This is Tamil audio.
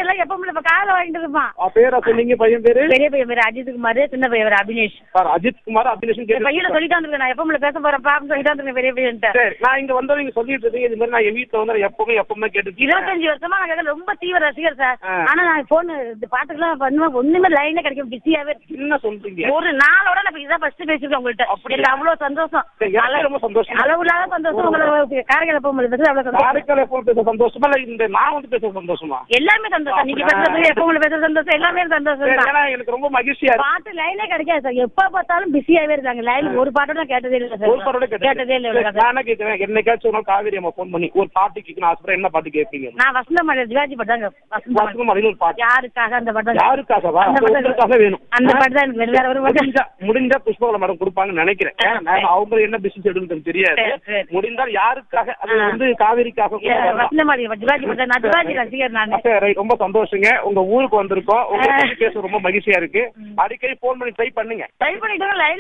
எல்லாம் எப்பவும் இப்ப காலை வாங்கிட்டு இருப்பான் ஆ, பேரா சொன்னீங்க பையன் பேரு பெரிய பையன் பேரு அஜித் குமார் சின்ன பையன் பேரு அபினேஷ் சார் அஜித் குமார் அபிலேஷன் என் பையனை கேட்டு சொல்லிட்டு வந்துருக்கேன் நான் எப்பவும் பேச போறேன் பாப்பா சொல்லிட்டு வந்துருக்கேன் பெரிய பையன் சரி நான் இங்க வந்தவங்க சொல்லிட்டு இருக்கீங்க இது மாதிரி நான் என் வீட்டுல வந்து நான் எப்பவுமே எப்பவுமே கேட்டு இருபத்தஞ்சு வருஷமா நான் கேட்க ரொம்ப தீவிர ரசிகர் சார் ஆ. ஆனா நான் போன் இந்த பாட்டுக்கெல்லாம் பண்ணுவேன் ஒண்ணுமே லைனே கிடைக்கும் பிஸியாவே இருக்கு என்ன சொல்றீங்க ஒரு நாளோட நான் இதான் ஃபர்ஸ்ட் பேசிருக்கேன் உங்கள்கிட்ட அப்படியா? எனக்கு அவ்வளவு சந்தோஷம் சரி, எனக்கு ரொம்ப சந்தோஷம் அளவு இல்லாத சந்தோஷம் உங்களை காரைக்கால போகும்போது பேசுறது அவ்வளவு சந்தோஷம் காரைக்கால் எப்போ பேச சந்தோஷமா இல்ல இந்த நான் வந்து பேச சந்தோஷமா எல்லாமே சந்தோஷம் நீங்க பேசுறது எப்போ உங்களை பேசுறது சந்தோஷம் எல்லாமே சந்தோஷம் சரி, தான் ஏன்னா எனக்கு ரொம்ப மகிழ்ச்சியா இருக்கு பாட்டு லைனே கிடைக்காது சார் எப்ப பார்த்தாலும் பிஸியாவே இருக்காங்க லைன் ஒரு பாட்டு நான் கேட்டதே இல்லை சார் ஒரு பாட்டோட கேட்டதே இல்லை இவ்வளவு கேட்டேன் நான் என்ன கேட்கிறேன் என்னைக்காச்சும் ஒரு நாள் காவேரி அம்மா ஃபோன் பண்ணி ஒரு பாட்டு கேட்கணும் ஆசைப்படுறேன் என்ன பாட்டு கேட்பீங்க நான் வசந்த மலை சிவாஜி பாட்டு தாங்க வசந்த மலை. வசந்த மலையில் ஒரு பாட்டு யாருக்காக அந்த பாட்டு தான் யாருக்காகவா அந்த பாட்டு உங்களுக்காக வேணும் அந்த பாட்டு தான் எனக்கு வேற வேற ஒரு பாட்டு முடிஞ்சா முடிஞ்சா புஷ்பகல மேடம் கொடுப்பாங்கன்னு நினைக்கிறேன் ஏன்னா, நான் அவங்க என்ன பிசினஸ் எடுன்னு தெரியாது சரி, சரி. முடிந்தால் யாருக்காக அது ஆ. வந்து காவேரிக்காக கூட ஏ, வரலாம். வசந்த மலை சிவாஜி பாட்டு நான் சிவாஜி ரசிகர் நான் சரி, right. ரொம்ப சந்தோஷங்க உங்க ஊருக்கு வந்திருக்கோம் உங்க பேச ரொம்ப மகிழ்ச்சியா இருக்கு அடிக்கடி போன் பண்ணி ட்ரை பண்ணுங்க ட்ரை பண்ணிட்டு லைன்